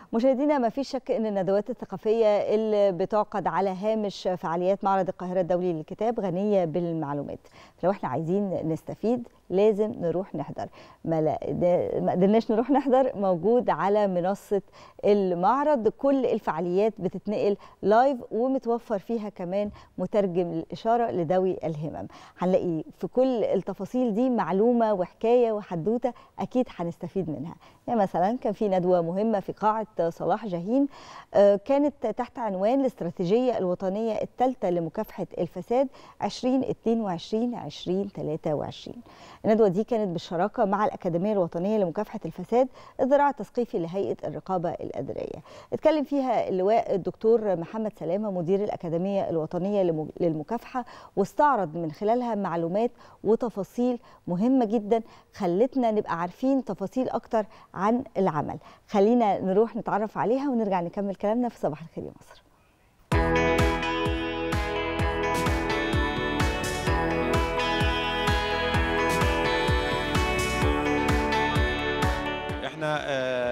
مشاهدينا ما فيش شك ان الندوات الثقافيه اللي بتعقد على هامش فعاليات معرض القاهره الدولي للكتاب غنيه بالمعلومات لو احنا عايزين نستفيد لازم نروح نحضر ما, لا ما قدرناش نروح نحضر موجود على منصه المعرض كل الفعاليات بتتنقل لايف ومتوفر فيها كمان مترجم للاشاره لذوي الهمم هنلاقي في كل التفاصيل دي معلومه وحكايه وحدوته اكيد هنستفيد منها يعني مثلا كان في ندوه مهمه في قاعه صلاح جاهين كانت تحت عنوان الاستراتيجيه الوطنيه الثالثه لمكافحه الفساد 2022 2023 الندوه دي كانت بالشراكه مع الاكاديميه الوطنيه لمكافحه الفساد الذراع التثقيفي لهيئه الرقابه الاداريه اتكلم فيها اللواء الدكتور محمد سلامه مدير الاكاديميه الوطنيه للمكافحه واستعرض من خلالها معلومات وتفاصيل مهمه جدا خلتنا نبقى عارفين تفاصيل اكتر عن العمل خلينا نروح نتعرف عليها ونرجع نكمل كلامنا في صباح الخير يا مصر احنا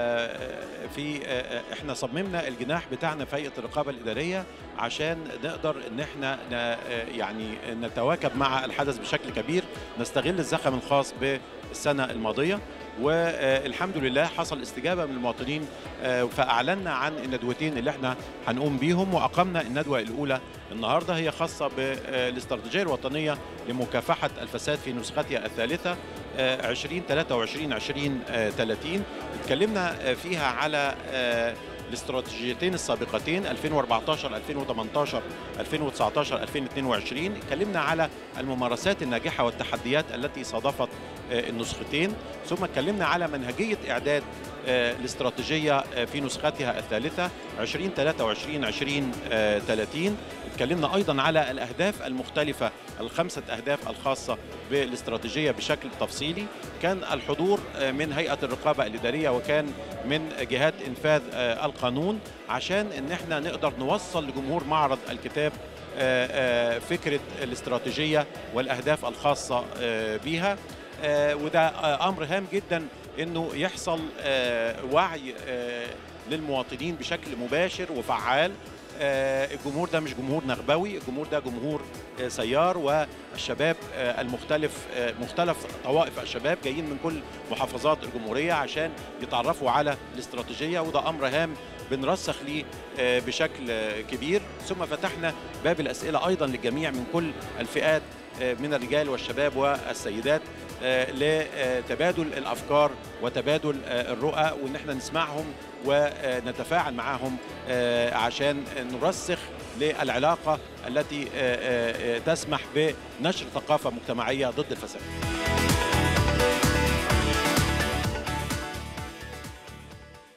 في احنا صممنا الجناح بتاعنا في هيئه الرقابه الاداريه عشان نقدر ان احنا يعني نتواكب مع الحدث بشكل كبير نستغل الزخم الخاص بالسنه الماضيه والحمد لله حصل استجابه من المواطنين فاعلنا عن الندوتين اللي احنا هنقوم بيهم واقمنا الندوه الاولى النهارده هي خاصه بالاستراتيجيه الوطنيه لمكافحه الفساد في نسختها الثالثه 2023 2030 اتكلمنا فيها على الاستراتيجيتين السابقتين 2014 2018 2019 2022 اتكلمنا على الممارسات الناجحه والتحديات التي صادفت النسختين ثم اتكلمنا على منهجيه اعداد الاستراتيجيه في نسختها الثالثه 2023 2030 اتكلمنا ايضا على الاهداف المختلفه الخمسه اهداف الخاصه بالاستراتيجيه بشكل تفصيلي كان الحضور من هيئه الرقابه الاداريه وكان من جهات انفاذ القانون عشان ان احنا نقدر نوصل لجمهور معرض الكتاب فكره الاستراتيجيه والاهداف الخاصه بها وده امر هام جدا انه يحصل وعي للمواطنين بشكل مباشر وفعال الجمهور ده مش جمهور نخبوي الجمهور ده جمهور سيار والشباب المختلف مختلف طوائف الشباب جايين من كل محافظات الجمهورية عشان يتعرفوا على الاستراتيجية وده أمر هام بنرسخ ليه بشكل كبير ثم فتحنا باب الأسئلة أيضا للجميع من كل الفئات من الرجال والشباب والسيدات لتبادل الافكار وتبادل الرؤى وان احنا نسمعهم ونتفاعل معهم عشان نرسخ للعلاقه التي تسمح بنشر ثقافه مجتمعيه ضد الفساد.